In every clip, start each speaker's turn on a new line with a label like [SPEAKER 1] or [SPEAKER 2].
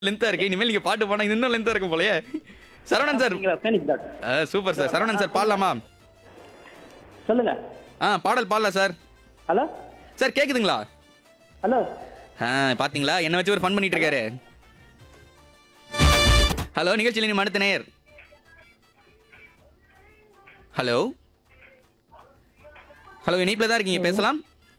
[SPEAKER 1] லென்த்தா இருக்கு இனிமேல் நீங்க பாட்டு பாடினா இது இன்னும் லென்த்தா இருக்கும் போலயே சரவணன் சார்
[SPEAKER 2] நீங்களா ஃபேனிக் டாட்
[SPEAKER 1] சூப்பர் சார் சரவணன் சார் பாடலாமா
[SPEAKER 2] சொல்லுங்க
[SPEAKER 1] ஆ பாடல் பாடலாம் சார்
[SPEAKER 2] ஹலோ
[SPEAKER 1] சார் கேக்குதுங்களா
[SPEAKER 2] ஹலோ
[SPEAKER 1] ஆ பாத்தீங்களா என்ன வச்சு ஒரு ஃபன் பண்ணிட்டு இருக்காரு ஹலோ நிகழ்ச்சியில் நீ அடுத்த நேயர் ஹலோ ஹலோ இணைப்பில் தான் இருக்கீங்க பேசலாம்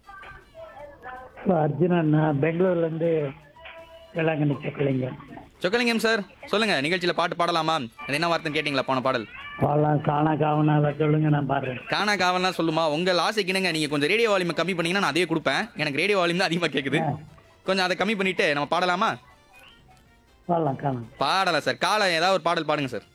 [SPEAKER 3] அர்ஜுனன் நான் பெங்களூர்ல இருந்து வேளாங்கண்ணி செக்கலிங்க
[SPEAKER 1] சொக்கலிங்கம் சார் சொல்லுங்க நிகழ்ச்சியில பாட்டு பாடலாமா அது என்ன வார்த்தைன்னு கேட்டீங்களா போன பாடல்
[SPEAKER 3] பாடலாம் காணா காவனால சொல்லுங்க நான் பாடுறேன்
[SPEAKER 1] காணா காவல்லாம் சொல்லுமா உங்கள் ஆசைக்குனுங்க நீங்க கொஞ்சம் ரேடியோ வால்யூம் கம்மி பண்ணீங்கன்னா நான் அதே கொடுப்பேன் எனக்கு ரேடியோ வால்யூம் தான் அதிகமா கேக்குது கொஞ்சம் அதை கம்மி பண்ணிட்டு நம்ம பாடலாமா
[SPEAKER 3] பாடலாம் காணாம்
[SPEAKER 1] பாடலாம் சார் காலை ஏதாவது ஒரு பாடல் பாடுங்க சார்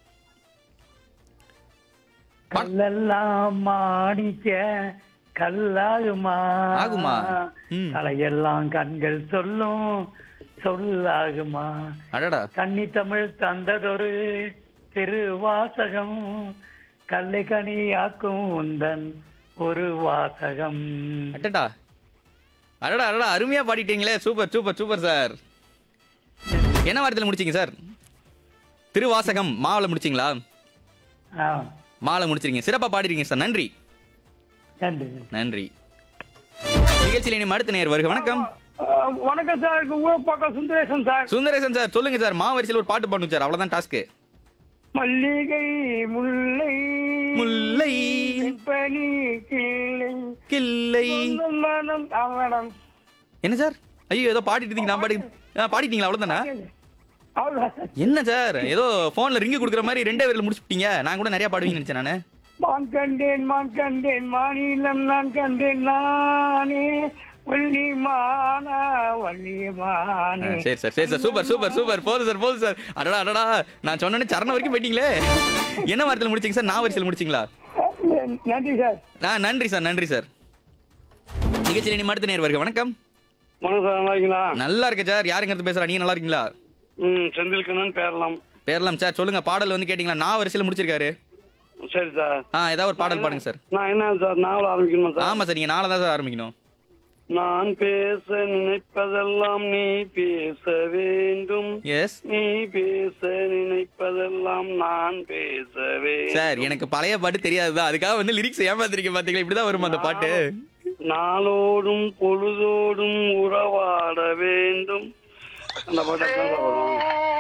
[SPEAKER 3] கல்லெல்லாம் மாணிக்க கல்லாகுமா
[SPEAKER 1] ஆகுமா? ம்.
[SPEAKER 3] கலையெல்லாம் கண்கள் சொல்லும் சொல்லாகுமா
[SPEAKER 1] அடடா
[SPEAKER 3] கன்னி தமிழ் தந்ததொரு திருவாசகம் கல்லை கனியாக்கும் உந்தன் ஒரு வாசகம்
[SPEAKER 1] அடடா அடடா அடடா அருமையா பாடிட்டீங்களே சூப்பர் சூப்பர் சூப்பர் சார் என்ன வாரத்தில் முடிச்சீங்க சார் திருவாசகம் மாவில் முடிச்சிங்களா
[SPEAKER 3] ஆ,
[SPEAKER 1] மாலை முடிச்சிருக்கீங்க சிறப்பா பாடிருக்கீங்க சார் நன்றி
[SPEAKER 3] நன்றி
[SPEAKER 1] நன்றி நிகழ்ச்சியில் இனி அடுத்த நேர் வருக வணக்கம்
[SPEAKER 3] வணக்கம் சார் ஊர் பக்கம் சுந்தரேசன் சார்
[SPEAKER 1] சுந்தரேசன் சார் சொல்லுங்க சார் மாவரிசையில் ஒரு பாட்டு பாடணும் சார் அவ்வளவுதான் டாஸ்க்கு
[SPEAKER 3] மல்லிகை முல்லை
[SPEAKER 1] முல்லை
[SPEAKER 3] பனி கிள்ளை
[SPEAKER 1] கில்லை
[SPEAKER 3] மனம் அவனம்
[SPEAKER 1] என்ன சார் ஐயோ ஏதோ பாடிட்டு இருந்தீங்க நான் பாடி ஆ, பாடிட்டீங்களா அவ்வளவுதானா
[SPEAKER 3] அவ்வளவுதான் சார்.
[SPEAKER 1] என்ன சார் ஏதோ போன்ல ரிங்கு கொடுக்குற மாதிரி ரெண்டே பேர்ல முடிச்சுட்டீங்க நான் கூட நிறைய பாடுவீங்கன்னு நினைச்சேன் நானு
[SPEAKER 3] மான் கண்டேன் மான் கண்டேன் மாநிலம் நான் கண்டேன் நானே வள்ளி மானா வள்ளி
[SPEAKER 1] ஆ,
[SPEAKER 3] மானே
[SPEAKER 1] சரி சார் சரி சார் சூப்பர் சூப்பர் சூப்பர் போதும் சார் போதும் சார் அடடா அடடா நான் சொன்னோன்னே சரணம் வரைக்கும் போயிட்டீங்களே என்ன வாரத்தில் முடிச்சீங்க சார் நான் வரிசையில் முடிச்சிங்களா
[SPEAKER 3] நன்றி சார்
[SPEAKER 1] ஆ நன்றி சார் நன்றி சார் நிகழ்ச்சியில் இனி அடுத்த நேர் வருக வணக்கம்
[SPEAKER 4] வணக்கம் சார் நல்லா இருக்கீங்களா
[SPEAKER 1] நல்லா இருக்கு சார் யாருங்க இருந்து பேசுறா நீங்க நல்லா இருக்கீங்களா
[SPEAKER 4] ம் செந்தில்கண்ணன் பேரலாம்
[SPEAKER 1] பேரலாம் சார் சொல்லுங்க பாடல் வந்து கேட்டீங்களா நான் வரிசையில் முடிச்சிருக்காரு
[SPEAKER 4] சரி சார்
[SPEAKER 1] ஆ ஏதாவது ஒரு பாடல் பாடுங்க சார்
[SPEAKER 4] நான் என்ன சார் நாவல் ஆரம்பிக்கணுமா சார்
[SPEAKER 1] ஆமா சார் நீங்க நாளை தான் சார் ஆரம்பிக்கணும்
[SPEAKER 4] நான் பேச நினைப்பதெல்லாம் நீ பேச வேண்டும்
[SPEAKER 1] எஸ்
[SPEAKER 4] நீ பேச நினைப்பதெல்லாம் நான் பேச வேண்டும்
[SPEAKER 1] சார் எனக்கு பழைய பாட்டு தெரியாதுதான் அதுக்காக வந்து லிரிக்ஸ் ஏமாத்திருக்கீங்க பாத்தீங்களா இப்படிதான் வருமா அந்த பாட்டு
[SPEAKER 4] நாளோடும் பொழுதோடும் உறவாட வேண்டும் அந்த பாட்டு தான் சார் வரும்.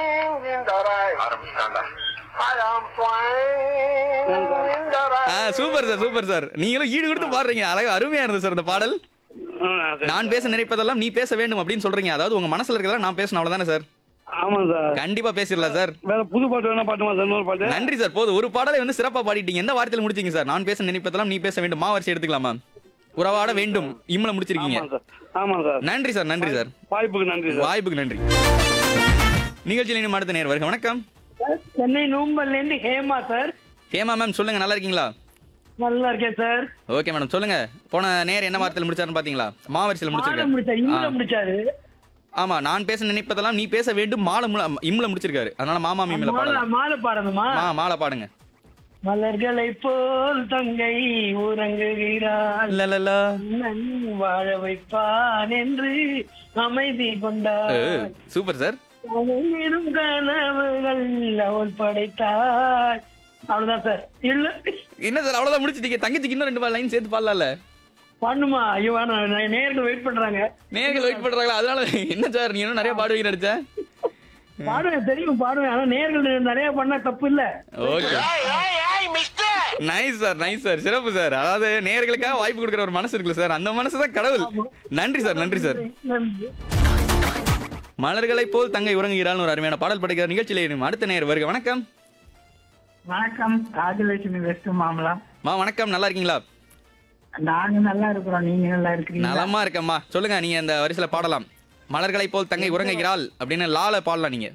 [SPEAKER 1] ஆ சூப்பர் சார் சூப்பர் சார் நீங்களும் ஈடு கொடுத்து பாடுறீங்க அழகா அருமையா இருந்தது சார் அந்த பாடல்
[SPEAKER 4] ஆ, சரி.
[SPEAKER 1] நான் பேச நினைப்பதெல்லாம் நீ பேச வேண்டும் அப்படின்னு சொல்றீங்க அதாவது உங்க மனசுல இருக்கிறதெல்லாம் நான் பேசணும் அவ்வளவுதானே சார்
[SPEAKER 4] ஆமா சார்
[SPEAKER 1] கண்டிப்பா பேசிடலாம் சார்
[SPEAKER 4] வேற புது பாட்டு வேணா பாட்டுமா சார் இன்னொரு பாட்டு
[SPEAKER 1] நன்றி சார் போதும் ஒரு பாடலை வந்து சிறப்பா பாடிட்டீங்க எந்த வார்த்தையில முடிச்சீங்க சார் நான் பேச நினைப்பதெல்லாம் நீ பேச வேண்டும் மாவரிசை எடுத்துக்கலாமா உறவாட வேண்டும் இம்மல முடிச்சிருக்கீங்க
[SPEAKER 4] ஆமா சார் ஆமா சார்
[SPEAKER 1] நன்றி சார் நன்றி சார்
[SPEAKER 4] வாய்ப்புக்கு நன்றி சார்
[SPEAKER 1] வாய்ப்புக்கு நன்றி நிகழ்ச்சியில் இனி அடுத்த நேர் வருக வணக்கம்
[SPEAKER 3] சென்னை நூம்பல்ல இருந்து ஹேமா சார்
[SPEAKER 1] ஹேமா மேம் சொல்லுங்க நல்லா இருக்கீங்களா
[SPEAKER 3] நல்லா இருக்கேன் சார்
[SPEAKER 1] ஓகே மேடம் சொல்லுங்க போன நேர் என்ன வார்த்தையில் முடிச்சாருன்னு பாத்தீங்களா மாவரிசையில்
[SPEAKER 3] மாலை முடிச்சாரு
[SPEAKER 1] முடிச்சிருக்காரு
[SPEAKER 3] இம்முல
[SPEAKER 1] ஆ.
[SPEAKER 3] முடிச்சாரு
[SPEAKER 1] ஆமா நான் பேச நினைப்பதெல்லாம் நீ பேச வேண்டும் மாலை முல இம்ல முடிச்சிருக்காரு அதனால மாமா மீமில
[SPEAKER 3] மாலை
[SPEAKER 1] பாடலாம்
[SPEAKER 3] மாலை பாடணுமா
[SPEAKER 1] மா மாலை பாடுங்க
[SPEAKER 3] மலர்களை போல் தங்கை உறங்குகிறாள்
[SPEAKER 1] லலலா.
[SPEAKER 3] மன்னன் வாழ வைப்பான் என்று அமைதி
[SPEAKER 1] ஏ,
[SPEAKER 3] கொண்டார்
[SPEAKER 1] சூப்பர் சார்
[SPEAKER 3] அவனிடும் கனவுகள் அவள் படைத்தாள் அவ்வளவுதான் சார் இல்ல
[SPEAKER 1] என்ன சார் அவ்வளவுதான் முடிச்சிட்டீங்க தங்கச்சிக்கு இன்னும் ரெண்டு லைன் சேர்த்து பாடலாம்ல
[SPEAKER 3] பண்ணுமா ஐயோ வேணாம் நான் நேருக்கு வெயிட் பண்றாங்க
[SPEAKER 1] நேர்கள் வெயிட் பண்றாங்களா அதனால என்ன சார் நீ இன்னும் நிறைய பாடுவீங்க நினைச்சேன்
[SPEAKER 3] பாடுவேன் தெரியும் பாடுவேன் ஆனா நேர்கள் நிறைய பண்ண தப்பு இல்ல
[SPEAKER 1] okay nice sir nice sir சிறப்பு சார் அதாவது நேர்களுக்காக வாய்ப்பு கொடுக்குற ஒரு மனசு இருக்குல்ல சார் அந்த மனசு தான் கடவுள் நன்றி சார் நன்றி சார்
[SPEAKER 3] நன்றி.
[SPEAKER 1] மலர்களை போல் தங்கை உறங்குகிறாள்னு ஒரு அருமையான பாடல் படைக்கிற நிகழ்ச்சியில இனி அடுத்த நேர் வருக வணக்கம்
[SPEAKER 3] வணக்கம் ராஜலட்சுமி வெஸ்ட் மாமலாம்
[SPEAKER 1] மா வணக்கம் நல்லா இருக்கீங்களா
[SPEAKER 3] நாங்க நல்லா இருக்கிறோம் நீங்க நல்லா இருக்கிறீங்க
[SPEAKER 1] நலமா இருக்கம்மா சொல்லுங்க நீங்க அந்த வரிசையில பாடலாம் மலர்களை போல் தங்கை உறங்குகிறாள் அப்படின்னு லால பாடலாம் நீங்க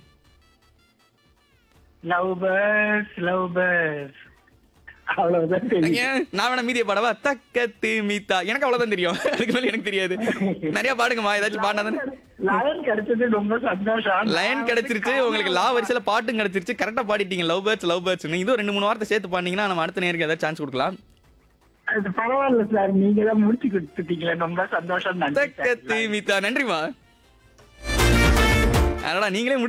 [SPEAKER 3] லவ் பேர்ஸ் லவ் பேர்ஸ் அவ்வளவுதான் தெரியும்
[SPEAKER 1] ஏன், நான் வேணா மீதியை பாடவா தக்கத்து மீத்தா எனக்கு அவ்வளவுதான் தெரியும் அதுக்கு மேல எனக்கு தெரியாது நிறைய பாடுங்கம்மா ஏதாச்சும் பாடினா
[SPEAKER 3] லயன் கிடைச்சது ரொம்ப சந்தோஷம்
[SPEAKER 1] லைன் கிடைச்சிருச்சு உங்களுக்கு லா வரிசையில பாட்டும் கிடைச்சிருச்சு கரெக்டா பாடிட்டீங்க லவ் பேர்ட்ஸ் லவ் பேர்ட்ஸ் இதுவும் ரெண்டு மூணு வார்த்தை சேர்த்து பாடினீங்கன்னா நம்ம அடுத்த நேருக்கு ஏதாவது சான்ஸ் கொடுக்கலாம்
[SPEAKER 3] அது பரவாயில்ல சார் நீங்க தான் முடிச்சு கொடுத்துட்டீங்களே ரொம்ப சந்தோஷம் நன்றி
[SPEAKER 1] தக்கத்து மீத்தா நன்றிமா அடடா நீங்களே